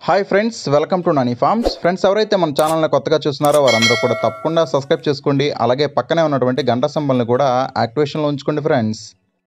hi friends welcome to Nani farms friends ఎవరైతే మన ఛానల్ని కొత్తగా చూస్తున్నారో వారందరూ కూడా తప్పకుండా సబ్స్క్రైబ్ చేసుకోండి అలాగే పక్కనే ఉన్నటువంటి గంట సింబల్ని కూడా యాక్టివేషన్లో ఉంచుకోండి ఫ్రెండ్స్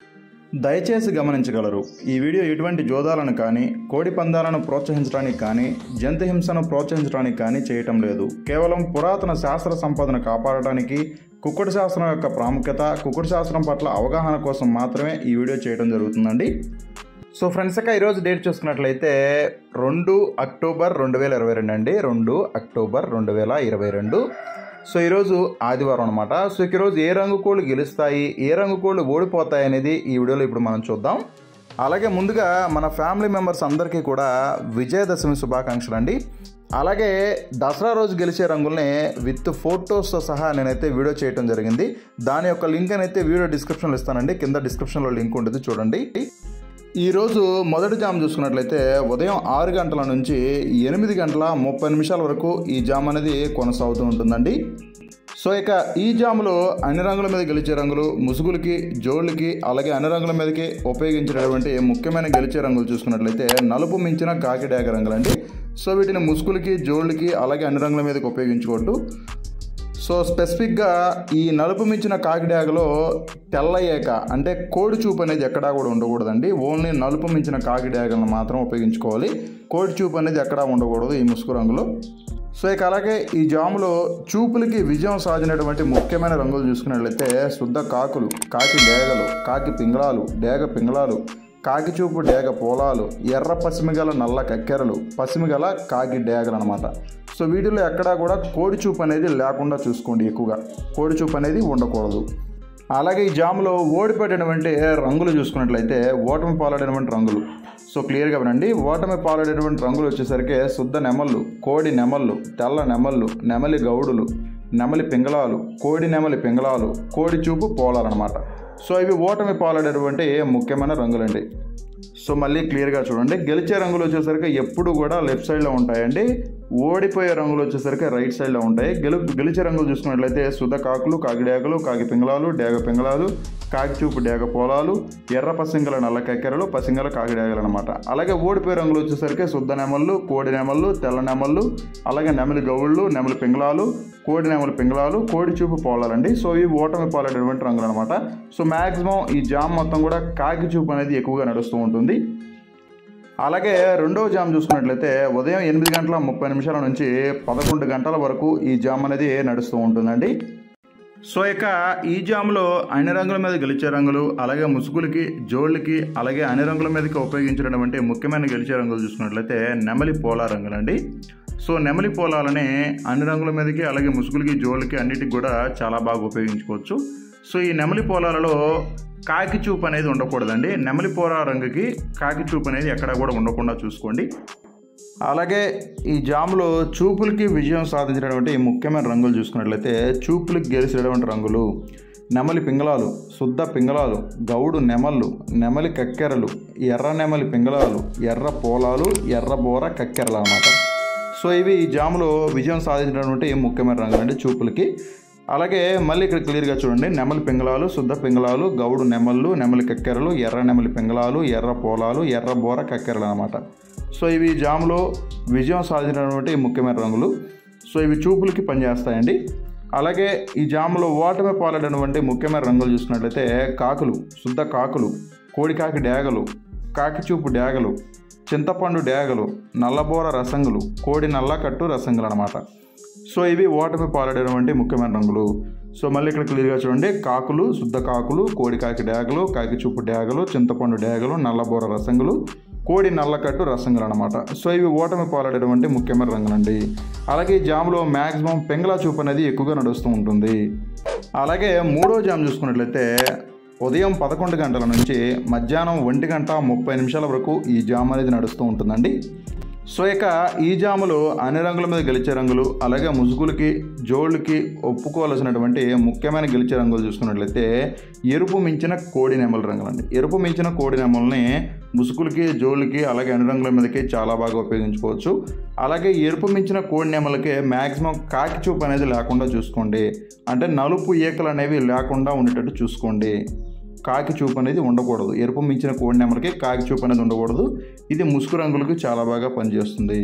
దయచేసి గమనించగలరు ఈ వీడియో ఎటువంటి జోదాలను కానీ కోడి పందాలను ప్రోత్సహించడానికి కానీ జంతు హింసను ప్రోత్సహించడానికి కానీ చేయటం లేదు కేవలం పురాతన శాస్త్ర సంపదను కాపాడడానికి కుక్కుడు శాస్త్రం యొక్క ప్రాముఖ్యత కుక్కుడు శాస్త్రం పట్ల అవగాహన కోసం మాత్రమే ఈ వీడియో చేయడం జరుగుతుందండి సో ఫ్రెండ్స్ ఇక ఈరోజు డేట్ చూసుకున్నట్లయితే రెండు అక్టోబర్ రెండు వేల ఇరవై రెండు అండి రెండు అక్టోబర్ రెండు వేల ఇరవై రెండు సో ఈరోజు ఆదివారం అనమాట సో ఇక ఈరోజు ఏ రంగు కోళ్ళు గెలుస్తాయి ఏ రంగు కోళ్ళు ఓడిపోతాయి అనేది ఈ వీడియోలో ఇప్పుడు మనం చూద్దాం అలాగే ముందుగా మన ఫ్యామిలీ మెంబర్స్ అందరికీ కూడా విజయదశమి శుభాకాంక్షలు అండి అలాగే దసరా రోజు గెలిచే రంగుల్ని విత్ ఫోటోస్తో సహా నేనైతే వీడియో చేయడం జరిగింది దాని యొక్క లింక్ అయితే వీడియో డిస్క్రిప్షన్లో ఇస్తానండి కింద డిస్క్రిప్షన్లో లింక్ ఉంటుంది చూడండి ఈరోజు మొదటి జామ్ చూసుకున్నట్లయితే ఉదయం ఆరు గంటల నుంచి ఎనిమిది గంటల ముప్పై నిమిషాల వరకు ఈ జామ్ అనేది కొనసాగుతూ ఉంటుందండి సో ఇక ఈ జాములో అన్ని రంగుల మీద గెలిచే రంగులు ముసుగులకి జోళ్ళకి అలాగే అన్ని రంగుల మీదకి ఉపయోగించేటటువంటి ముఖ్యమైన గెలిచే రంగులు చూసుకున్నట్లయితే నలుపు మించిన కాకి డాగ రంగులండి సో వీటిని ముసుగులకి జోళ్ళకి అలాగే అన్ని రంగుల మీదకి ఉపయోగించుకోవద్దు సో స్పెసిఫిక్గా ఈ నలుపు మించిన కాకిడాగలో తెల్లయ్యాక అంటే కోడి చూపు అనేది ఎక్కడా కూడా ఉండకూడదండి ఓన్లీ నలుపు మించిన కాకిడాగలను మాత్రం ఉపయోగించుకోవాలి కోడి చూపు అనేది ఎక్కడా ఉండకూడదు ఈ ముసుగు రంగులో సో ఇక అలాగే ఈ జాములో చూపులకి విజయం సాధినటువంటి ముఖ్యమైన రంగులు చూసుకున్నట్లయితే శుద్ధ కాకులు కాకి డేగలు కాకి పింగళాలు డేగ పింగళాలు కాకి చూపు డేగ పోలాలు ఎర్ర పసిమిగల నల్ల కక్కెరలు పసిమిగల కాకి డేగలు అనమాట సో వీటిలో ఎక్కడా కూడా కోడి చూపు అనేది లేకుండా చూసుకోండి ఎక్కువగా కోడి చూపు అనేది ఉండకూడదు అలాగే ఈ జాములో ఓడిపోయేటటువంటి రంగులు చూసుకున్నట్లయితే ఓటమి పాలైనటువంటి రంగులు సో క్లియర్గా వినండి ఓటమి పాలైనటువంటి రంగులు వచ్చేసరికి శుద్ధ నెమళ్ళు కోడి నెమళ్ళు తెల్ల నెమళ్ళు నెమలి గౌడులు నెమలి పింగళాలు కోడి నెమలి పింగళాలు కోడి చూపు పోలాలన్నమాట సో ఇవి ఓటమి పాలైనటువంటి ముఖ్యమైన రంగులండి సో మళ్ళీ క్లియర్గా చూడండి గెలిచే రంగులు వచ్చేసరికి ఎప్పుడు కూడా లెఫ్ట్ సైడ్లో ఉంటాయండి ఓడిపోయే రంగులు వచ్చేసరికి రైట్ సైడ్లో ఉంటాయి గెలు గెలిచే రంగులు చూసుకున్నట్లయితే సుధ కాకులు కాకిడేగలు కాకి పింగళాలు డేగ పింగళాలు కాకి చూపు డేగ పొలాలు ఎర్ర పసింగల నల్ల కక్కెరలు పసింగల కాకిడేగలు అనమాట అలాగే ఓడిపోయే రంగులు వచ్చేసరికి శుద్ధ నెమళ్ళు కోడి నెమళ్ళు తెల్ల నెమళ్ళు అలాగే నెమలి గౌళ్ళు నెమలి పింగళాలు కోడి నెమలి పింగళాలు కోడి చూపు పోలాలండి సో ఇవి ఓటమి పాలైనటువంటి రంగులు అనమాట సో మ్యాక్సిమం ఈ జామ్ మొత్తం కూడా కాకి చూపు అనేది ఎక్కువగా నడుస్తూ ఉంటుంది అలాగే రెండవ జామ్ చూసుకున్నట్లయితే ఉదయం ఎనిమిది గంటల ముప్పై నిమిషాల నుంచి పదకొండు గంటల వరకు ఈ జామ్ అనేది నడుస్తూ ఉంటుందండి సో ఇక ఈ జామ్లో అన్ని రంగుల మీద గెలిచే రంగులు అలాగే ముసుగులకి జోళ్ళకి అలాగే అన్ని రంగుల మీదకి ఉపయోగించినటువంటి ముఖ్యమైన గెలిచే రంగులు చూసుకున్నట్లయితే నెమలి పోలా రంగులండి సో నెమలి పోలాలని అన్ని రంగుల మీదకి అలాగే ముసుగులకి జోళ్ళకి అన్నిటికి కూడా చాలా బాగా ఉపయోగించుకోవచ్చు సో ఈ నెమలి పోలాలలో కాకి చూపు అనేది ఉండకూడదండి నెమలి పోరా రంగుకి కాకి చూపు అనేది ఎక్కడ కూడా ఉండకుండా చూసుకోండి అలాగే ఈ జాములో చూపులకి విజయం సాధించినటువంటి ఈ ముఖ్యమైన రంగులు చూసుకున్నట్లయితే చూపులకి గెలిచినటువంటి రంగులు నెమలి పింగళాలు శుద్ధ పింగళాలు గౌడు నెమళ్ళు నెమలి కక్కెరలు ఎర్ర నెమలి పింగళాలు ఎర్ర పోలాలు ఎర్ర బోర కక్కెరలు అన్నమాట సో ఇవి ఈ జాములో విజయం సాధించినటువంటి ముఖ్యమైన రంగులు అండి చూపులకి అలాగే మళ్ళీ ఇక్కడ క్లియర్గా చూడండి నెమలి పింగళాలు శుద్ధ పింగళాలు గౌడు నెమళ్ళు నెమలి కక్కెరలు ఎర్ర నెమలి పింగళాలు ఎర్ర పోలాలు ఎర్ర బోర కక్కెరలు అనమాట సో ఇవి జాములో విజయం సాధించినటువంటి ముఖ్యమైన రంగులు సో ఇవి చూపులకి పనిచేస్తాయండి అలాగే ఈ జాములో ఓటమి పాలైనటువంటి ముఖ్యమైన రంగులు చూసుకున్నట్లయితే కాకులు శుద్ధ కాకులు కోడికాకి డేగలు కాకి చూపు డేగలు చింతపండు డేగలు నల్లబోర రసంగులు కోడి నల్లకట్టు రసంగులు అనమాట సో ఇవి ఓటమి పాలైనటువంటి ముఖ్యమైన రంగులు సో మళ్ళీ ఇక్కడ క్లియర్గా చూడండి కాకులు శుద్ధ కాకులు కోడి కాకి డేగలు కాకి చూపు డేగలు చింతపండు డేగలు నల్లబోర రసంగులు కోడి నల్లకట్టు రసంగులు అనమాట సో ఇవి ఓటమి పాలైనటువంటి ముఖ్యమైన రంగులండి అలాగే ఈ జాములో మ్యాక్సిమం పెంగళ చూపు అనేది ఎక్కువగా నడుస్తూ ఉంటుంది అలాగే మూడో జామ్ చూసుకున్నట్లయితే ఉదయం పదకొండు గంటల నుంచి మధ్యాహ్నం ఒంటి గంట ముప్పై నిమిషాల వరకు ఈ జామ్ అనేది నడుస్తూ ఉంటుందండి సో ఇక ఈ జాములు అన్ని రంగుల మీద గెలిచే రంగులు అలాగే ముసుగులకి జోళ్ళకి ఒప్పుకోవాల్సినటువంటి ముఖ్యమైన గెలిచే రంగులు చూసుకున్నట్లయితే ఎరుపు మించిన కోడి నెమల రంగులు అండి ఎరుపు మించిన కోడి నెమల్ని ముసుగులకి జోళ్ళకి అలాగే అన్ని రంగుల మీదకి చాలా బాగా ఉపయోగించుకోవచ్చు అలాగే ఎరుపు మించిన కోడి నెమలకి మ్యాక్సిమం కాకి చూపు అనేది లేకుండా చూసుకోండి అంటే నలుపు ఈకలు అనేవి లేకుండా ఉండేటట్టు చూసుకోండి కాకి చూపు అనేది ఉండకూడదు ఎరుపు మించిన కోడి నెమలకి కాకి చూపు అనేది ఉండకూడదు ఇది ముసుగు రంగులకు చాలా బాగా పనిచేస్తుంది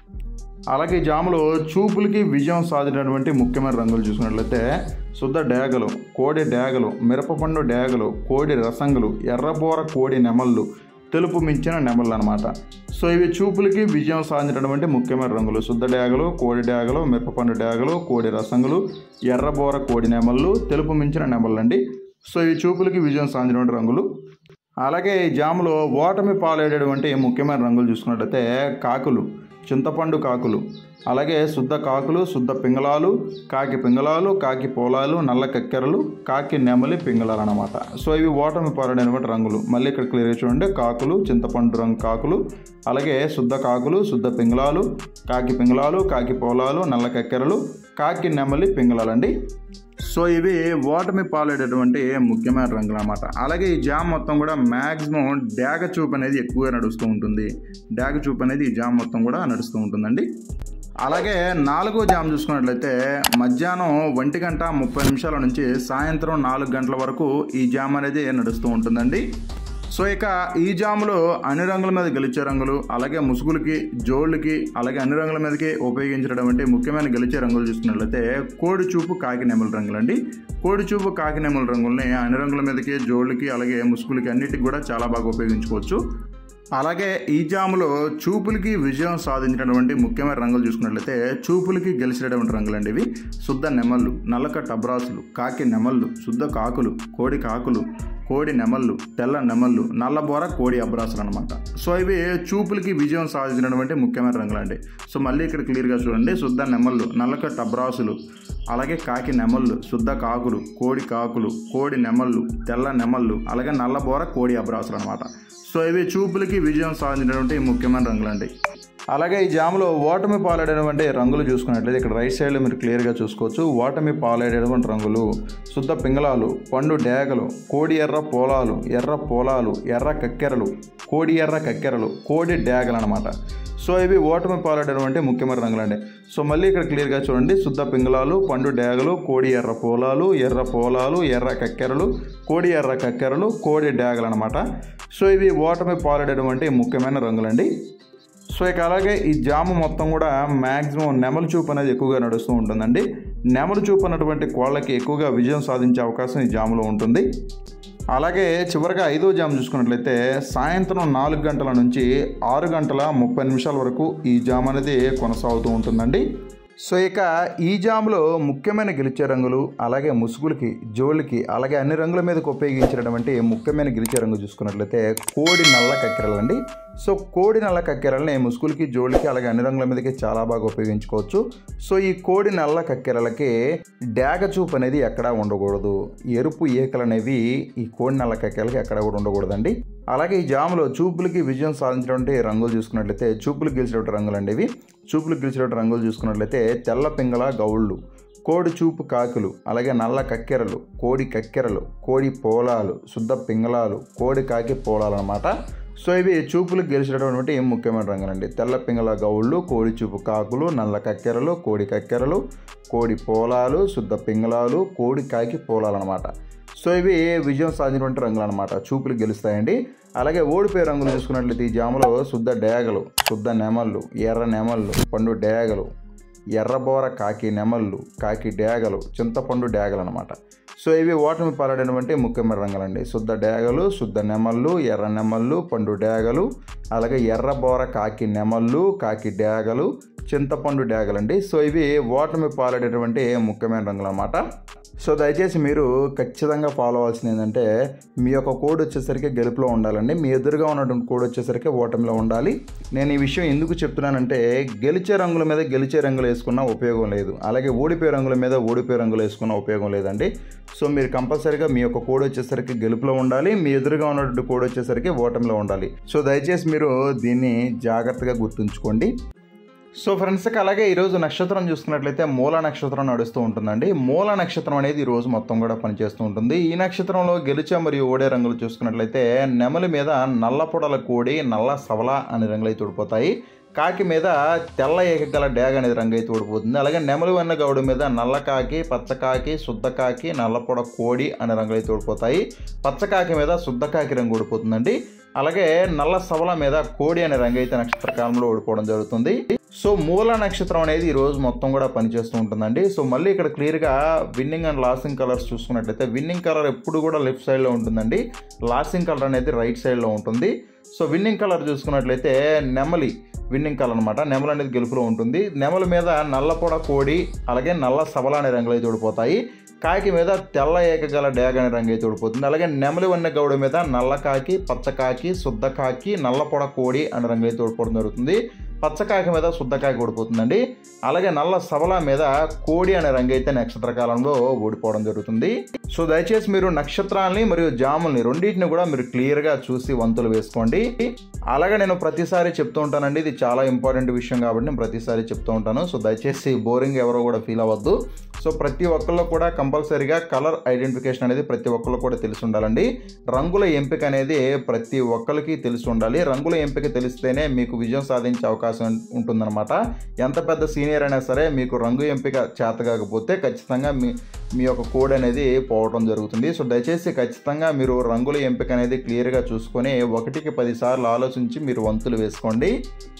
అలాగే ఈ జాములో చూపులకి విజయం సాధించినటువంటి ముఖ్యమైన రంగులు చూసుకున్నట్లయితే శుద్ధ డేగలు కోడి డేగలు మిరపపండు డేగలు కోడి రసంగులు ఎర్రబోర కోడి నెమళ్ళు తెలుపు మించిన నెమళ్ళు అనమాట సో ఇవి చూపులకి విజయం సాధించినటువంటి ముఖ్యమైన రంగులు శుద్ధ డేగలు కోడి డేగలు మిరపపండు డేగలు కోడి రసంగులు ఎర్రబోర కోడి నెమళ్ళు తెలుపు మించిన నెమళ్ళు అండి సో ఇవి చూపులకి విజయం సాధించినటువంటి రంగులు అలాగే ఈ జాములో ఓటమి పాలేటటువంటి ముఖ్యమైన రంగులు చూసుకున్నట్లయితే కాకులు చింతపండు కాకులు అలాగే శుద్ధ కాకులు శుద్ధ పింగళాలు కాకి పింగళాలు కాకి పోలాలు నల్ల కక్కెరలు కాకి నెమలి పింగళాలు అనమాట సో ఇవి ఓటమి పాలైనటువంటి రంగులు మళ్ళీ ఇక్కడ క్లియర్ చూడండి కాకులు చింతపండు రంగు కాకులు అలాగే శుద్ధ కాకులు శుద్ధ పింగళాలు కాకి పింగళాలు కాకి పోలాలు నల్ల కక్కెరలు కాకి నెమలి పింగళాలండి సో ఇవి ఓటమి పాలేటటువంటి ముఖ్యమైన రంగులు అనమాట అలాగే ఈ జామ్ మొత్తం కూడా మ్యాక్సిమం డాగ చూపు అనేది ఎక్కువగా నడుస్తూ ఉంటుంది డాగ చూపు అనేది ఈ జామ్ మొత్తం కూడా నడుస్తూ ఉంటుందండి అలాగే నాలుగో జామ్ చూసుకున్నట్లయితే మధ్యాహ్నం ఒంటి గంట ముప్పై నిమిషాల నుంచి సాయంత్రం నాలుగు గంటల వరకు ఈ జామ్ అనేది నడుస్తూ ఉంటుందండి సో ఇక ఈ జాములో అన్ని రంగుల మీద గెలిచే రంగులు అలాగే ముసుగులకి జోళ్ళకి అలాగే అన్ని రంగుల మీదకి ఉపయోగించడం ముఖ్యమైన గెలిచే రంగులు చూసుకున్నట్లయితే కోడి చూపు కాకి నెమల రంగులు అండి కోడి చూపు కాకి నెమల రంగుల్ని అన్ని రంగుల మీదకి జోళ్ళకి అలాగే ముసుగులకి అన్నిటికి కూడా చాలా బాగా ఉపయోగించుకోవచ్చు అలాగే ఈ జాములో చూపులకి విజయం సాధించినటువంటి ముఖ్యమైన రంగులు చూసుకున్నట్లయితే చూపులకి గెలిచినటువంటి రంగులండి ఇవి శుద్ధ నెమళ్ళు నల్లక టబ్రాసులు కాకి నెమళ్ళు శుద్ధ కాకులు కోడి కాకులు కోడి నెమళ్ళు తెల్ల నెమళ్ళు నల్లబోర కోడి అబ్రాసులు అనమాట సో ఇవి చూపులకి విజయం సాధించినటువంటి ముఖ్యమైన రంగులండి సో మళ్ళీ ఇక్కడ క్లియర్గా చూడండి శుద్ధ నెమళ్ళు నల్లక టబ్రాసులు అలాగే కాకి నెమళ్ళు శుద్ధ కాకులు కోడి కాకులు కోడి నెమళ్ళు తెల్ల నెమళ్ళు అలాగే నల్లబోర కోడి అబ్రాసులు అనమాట సో ఇవి చూపులకి విజయం సాధించినటువంటి ముఖ్యమైన రంగులండి అలాగే ఈ జాములో ఓటమి పాలేటటువంటి రంగులు చూసుకున్నట్లయితే ఇక్కడ రైట్ సైడ్లో మీరు క్లియర్గా చూసుకోవచ్చు ఓటమి పాలేటటువంటి రంగులు శుద్ధ పింగళాలు పండు డేగలు కోడి ఎర్ర పోలాలు ఎర్ర పోలాలు ఎర్ర కక్కెరలు కోడి ఎర్ర కక్కెరలు కోడి డేగలు అనమాట సో ఇవి ఓటమి పాలేటటువంటి ముఖ్యమైన రంగులండి సో మళ్ళీ ఇక్కడ క్లియర్గా చూడండి శుద్ధ పింగళాలు పండు డేగలు కోడి ఎర్ర పోలాలు ఎర్ర పోలాలు ఎర్ర కక్కెరలు కోడి ఎర్ర కక్కెరలు కోడి డేగలు అనమాట సో ఇవి ఓటమి పాలేటటువంటి ముఖ్యమైన రంగులండి సో ఇక అలాగే ఈ జాము మొత్తం కూడా మ్యాక్సిమం నెమలి చూపు అనేది ఎక్కువగా నడుస్తూ ఉంటుందండి నెమలి చూపు అన్నటువంటి కోళ్ళకి ఎక్కువగా విజయం సాధించే అవకాశం ఈ జాములో ఉంటుంది అలాగే చివరిగా ఐదో జామ్ చూసుకున్నట్లయితే సాయంత్రం నాలుగు గంటల నుంచి ఆరు గంటల ముప్పై నిమిషాల వరకు ఈ జామ్ అనేది కొనసాగుతూ ఉంటుందండి సో ఇక ఈ జాములో ముఖ్యమైన గెలిచే రంగులు అలాగే ముసుగులకి జోళ్ళకి అలాగే అన్ని రంగుల మీదకి ఉపయోగించినటువంటి ముఖ్యమైన గెలిచే రంగు చూసుకున్నట్లయితే కోడి నల్ల కక్కెరలు అండి సో కోడి నల్ల కక్కెరల్ని ముసుగులకి జోళ్ళకి అలాగే అన్ని రంగుల మీదకి చాలా బాగా ఉపయోగించుకోవచ్చు సో ఈ కోడి నల్ల కక్కెరలకి డాగ చూపు అనేది ఎక్కడా ఉండకూడదు ఎరుపు ఈకలు అనేవి ఈ కోడి నల్ల కక్కెరలకి ఎక్కడా కూడా ఉండకూడదండి అలాగే ఈ జాములో చూపులకి విజయం సాధించినటువంటి రంగులు చూసుకున్నట్లయితే చూపులు గెలిచినటువంటి రంగులు అండి ఇవి చూపులు గెలిచినటువంటి రంగులు చూసుకున్నట్లయితే తెల్ల పింగళ గౌళ్ళు కోడి చూపు కాకులు అలాగే నల్ల కక్కెరలు కోడి కక్కెరలు కోడి పోలాలు శుద్ధ పింగళాలు కోడి కాకి పోలాలు అనమాట సో ఇవి చూపులకు గెలిచినటువంటి ముఖ్యమైన రంగులండి తెల్ల పింగళ గౌళ్ళు కోడి చూపు కాకులు నల్ల కక్కెరలు కోడి కక్కెరలు కోడి పోలాలు శుద్ధ పింగళాలు కోడి కాకి పోలాలు అనమాట సో ఇవి విజయం సాధించినటువంటి రంగులు అనమాట చూపులు గెలుస్తాయండి అలాగే ఓడిపోయే రంగులు చూసుకున్నట్లయితే ఈ జాములో శుద్ధ డేగలు శుద్ధ నెమళ్ళు ఎర్ర నెమళ్ళు పండు డేగలు ఎర్రబోర కాకి నెమళ్ళు కాకి డేగలు చింతపండు డేగలు అనమాట సో ఇవి ఓటమి పాలడినటువంటి ముఖ్యమైన రంగులండి శుద్ధ డేగలు శుద్ధ నెమళ్ళు ఎర్ర నెమళ్ళు పండు డేగలు అలాగే ఎర్రబోర కాకి నెమళ్ళు కాకి డేగలు చింతపండు డేగలండి సో ఇవి ఓటమి పాలడేటువంటి ముఖ్యమైన రంగులు అనమాట సో దయచేసి మీరు ఖచ్చితంగా ఫాలో అవ్వాల్సింది ఏంటంటే మీ యొక్క కోడ్ వచ్చేసరికి గెలుపులో ఉండాలండి మీ ఎదురుగా ఉన్నటువంటి కోడ్ వచ్చేసరికి ఓటమిలో ఉండాలి నేను ఈ విషయం ఎందుకు చెప్తున్నానంటే గెలిచే రంగుల మీద గెలిచే రంగులు వేసుకున్న ఉపయోగం లేదు అలాగే ఓడిపోయే రంగుల మీద ఓడిపోయే రంగులు వేసుకున్న ఉపయోగం లేదండి సో మీరు కంపల్సరీగా మీ యొక్క కోడ్ వచ్చేసరికి గెలుపులో ఉండాలి మీ ఎదురుగా ఉన్నటువంటి కోడ్ వచ్చేసరికి ఓటమిలో ఉండాలి సో దయచేసి మీరు దీన్ని జాగ్రత్తగా గుర్తుంచుకోండి సో ఫ్రెండ్స్కి అలాగే ఈరోజు నక్షత్రం చూసుకున్నట్లయితే మూల నక్షత్రం నడుస్తూ ఉంటుందండి మూల నక్షత్రం అనేది ఈ రోజు మొత్తం కూడా పనిచేస్తూ ఉంటుంది ఈ నక్షత్రంలో గెలిచే మరియు ఓడే రంగులు చూసుకున్నట్లయితే నెమలి మీద నల్ల పొడల కోడి నల్ల సవల అనే రంగులు అయితే ఊడిపోతాయి కాకి మీద తెల్ల ఏకగల డ్యాగ్ అనేది రంగు అయితే ఓడిపోతుంది అలాగే నెమలి వెన్న గౌడు మీద నల్ల కాకి పచ్చకాకి శుద్ధ కాకి నల్లపొడ కోడి అనే రంగులు అయితే ఓడిపోతాయి పచ్చకాకి మీద శుద్ధ కాకి రంగు ఓడిపోతుందండి అలాగే నల్ల సవల మీద కోడి అనే రంగు అయితే నక్షత్ర కాలంలో ఓడిపోవడం జరుగుతుంది సో మూల నక్షత్రం అనేది ఈ రోజు మొత్తం కూడా పనిచేస్తూ ఉంటుందండి సో మళ్ళీ ఇక్కడ క్లియర్గా విన్నింగ్ అండ్ లాసింగ్ కలర్స్ చూసుకున్నట్లయితే విన్నింగ్ కలర్ ఎప్పుడు కూడా లెఫ్ట్ సైడ్లో ఉంటుందండి లాసింగ్ కలర్ అనేది రైట్ సైడ్లో ఉంటుంది సో విన్నింగ్ కలర్ చూసుకున్నట్లయితే నెమలి విన్నింగ్ కలర్ అనమాట నెమలి అనేది గెలుపులో ఉంటుంది నెమలి మీద నల్లపొడ కోడి అలాగే నల్ల సబల అనే రంగులు అయితే ఓడిపోతాయి కాకి మీద తెల్ల ఏకగల డ్యాగ్ అనే రంగు అయితే ఓడిపోతుంది అలాగే నెమలి వన్న గౌడ మీద నల్ల కాకి పచ్చకాకి శుద్ధ కాకి నల్లపొడ కోడి అనే రంగు అయితే ఓడిపోవడం జరుగుతుంది పచ్చకాకి మీద శుద్ధకాకి ఓడిపోతుందండి అలాగే నల్ల సబల మీద కోడి అనే రంగు అయితే నక్షత్ర కాలంలో ఓడిపోవడం జరుగుతుంది సో దయచేసి మీరు నక్షత్రాలని మరియు జాముల్ని రెండింటిని కూడా మీరు క్లియర్గా చూసి వంతులు వేసుకోండి అలాగే నేను ప్రతిసారి చెప్తూ ఉంటానండి ఇది చాలా ఇంపార్టెంట్ విషయం కాబట్టి నేను ప్రతిసారి చెప్తూ ఉంటాను సో దయచేసి బోరింగ్ ఎవరో కూడా ఫీల్ అవ్వద్దు సో ప్రతి ఒక్కళ్ళు కూడా కంపల్సరీగా కలర్ ఐడెంటిఫికేషన్ అనేది ప్రతి ఒక్కళ్ళు కూడా తెలిసి ఉండాలండి రంగుల ఎంపిక అనేది ప్రతి ఒక్కరికి తెలిసి ఉండాలి రంగుల ఎంపిక తెలిస్తేనే మీకు విజయం సాధించే అవకాశం ఉంటుందన్నమాట ఎంత పెద్ద సీనియర్ అయినా సరే మీకు రంగు ఎంపిక చేత కాకపోతే ఖచ్చితంగా మీ మీ యొక్క కోడ్ అనేది పోవడం జరుగుతుంది సో దయచేసి ఖచ్చితంగా మీరు రంగుల ఎంపిక అనేది క్లియర్గా చూసుకొని ఒకటికి పదిసార్లు ఆలోచించి మీరు వంతులు వేసుకోండి